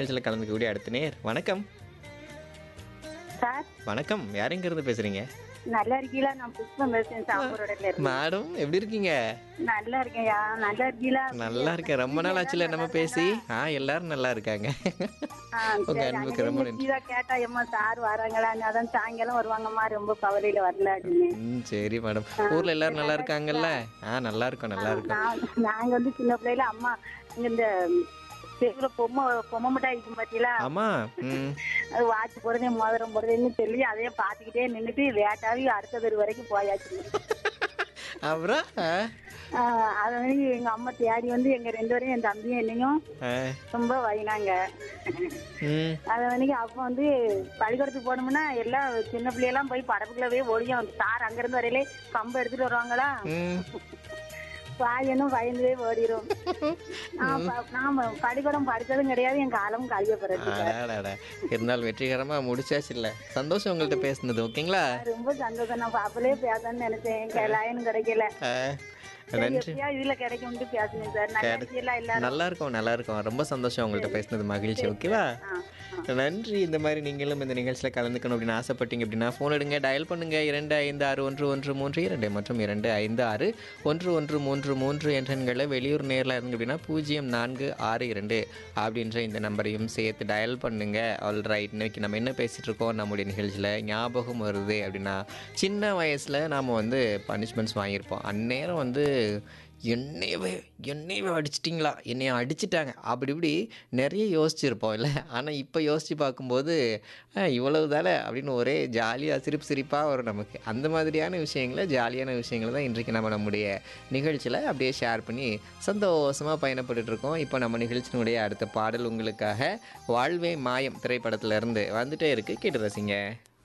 நிகழ்ச்சியில் கலந்துக்கக்கூடிய அடுத்த நேர் வணக்கம் சார் வணக்கம் யாருங்கிறது பேசுறீங்க நல்லா இருக்கீங்களா நான் புஷ்பம் பேசுறேன் சாம்பரோட இருக்கு மேடம் எப்படி இருக்கீங்க நல்லா இருக்கேன்யா நல்லா இருக்கீங்களா நல்லா இருக்கேன் ரொம்ப நாள் ஆச்சுல நம்ம பேசி ஆ எல்லாரும் நல்லா இருக்காங்க ஆ, உங்க சரி, அன்புக்கு அன்னைக்கு ரொம்ப இந்த கீதா கேட்டா எம்மா சார் வராங்களான்னு அதான் சாயங்காலம் வருவாங்கம்மா ரொம்ப கவலையில வரல அப்படின்னு ம் சரி மேடம் ஊர்ல எல்லாரும் நல்லா இருக்காங்கல்ல ஆ நல்லா இருக்கோம் நல்லா இருக்கோம் நான் நாங்க வந்து சின்ன பிள்ளையில அம்மா இங்க இந்த தெருவுல பொம்மை பொம்மை மிட்டாய் இருக்கும் பாத்தீங்களா ஆமா ம் அது வாட்ச் போடுறதே மோதிரம் போடுறதுன்னு சொல்லி அதையே பார்த்துக்கிட்டே நின்றுட்டு லேட்டாகி அடுத்த தெரு வரைக்கும் போயாச்சு அப்புறம் ஆ, ஆ, அதை வந்து எங்க அம்மா தேடி வந்து எங்க ரெண்டு பேரையும் என் தம்பியும் என்னையும் ஆ, ரொம்ப வயினாங்க ம் அதை வந்து அப்போ வந்து பள்ளிக்கூடத்துக்கு போனோம்னா எல்லாம் சின்ன பிள்ளையெல்லாம் போய் படப்புக்குள்ள போய் ஒளியும் சார் அங்கிருந்து வரையிலே கம்பு எடுத்துட்டு வருவாங்களா ம் பாயனும் பயந்துவே ஓடிடும் நான் ப- நான் பள்ளிக்கூடம் படித்ததும் கிடையாது என் காலமும் கழிய பிறகு அடாடாடா. இருந்தாலும் வெற்றிகரமா முடிச்சாச்சு இல்ல சந்தோஷம் உங்கள்கிட்ட பேசுனது ஓகேங்களா ரொம்ப சந்தோஷம் நான் பாப்பலே பேசணும்னு நினைச்சேன் லைன் கிடைக்கல ஆ, சரி, நன்றி எப்படியா இதுல கிடைக்கும்னு பேசுனேன் சார் நல்லா இருக்கீங்களா எல்லாரும் நல்லா இருக்கும் நல்லா இருக்கும் ரொம்ப சந்தோஷம் உங்கள்கிட்ட பேசுனது மகிழ்ச்சி ஓகேவா ஆ, ஆ. நன்றி இந்த மாதிரி நீங்களும் இந்த நிகழ்ச்சியில் கலந்துக்கணும் அப்படின்னு ஆசைப்பட்டீங்க அப்படின்னா ஃபோன் எடுங்க டயல் பண்ணுங்க இரண்டு ஐந்து ஆறு ஒன்று ஒன்று மூன்று இரண்டு மற்றும் இரண்டு ஐந்து ஆறு ஒன்று ஒன்று மூன்று மூன்று என்ற எண்களை வெளியூர் நேரில் இருங்க அப்படின்னா பூஜ்ஜியம் நான்கு ஆறு இரண்டு அப்படின்ற இந்த நம்பரையும் சேர்த்து டயல் பண்ணுங்க ஆல் ரைட் இன்னைக்கு நம்ம என்ன பேசிட்டு இருக்கோம் நம்முடைய நிகழ்ச்சியில் ஞாபகம் வருது அப்படின்னா சின்ன வயசில் நாம் வந்து பனிஷ்மெண்ட்ஸ் வாங்கியிருப்போம் அந்நேரம் வந்து என்னையவே என்னையவே அடிச்சிட்டிங்களா என்னைய அடிச்சிட்டாங்க அப்படி இப்படி நிறைய யோசிச்சிருப்போம் இல்லை ஆனால் இப்போ யோசித்து பார்க்கும்போது அஹ், இவ்வளவு தானே அப்படின்னு ஒரே ஜாலியாக சிரிப்பு சிரிப்பாக வரும் நமக்கு அந்த மாதிரியான விஷயங்களை ஜாலியான விஷயங்களை தான் இன்றைக்கு நம்ம நம்முடைய நிகழ்ச்சியில் அப்படியே ஷேர் பண்ணி சந்தோஷமாக பயணப்பட்டுட்டு இருக்கோம் இப்போ நம்ம நிகழ்ச்சியினுடைய அடுத்த பாடல் உங்களுக்காக வாழ்வே மாயம் திரைப்படத்துல இருந்து வந்துட்டே இருக்கு கேட்டு ரசிங்க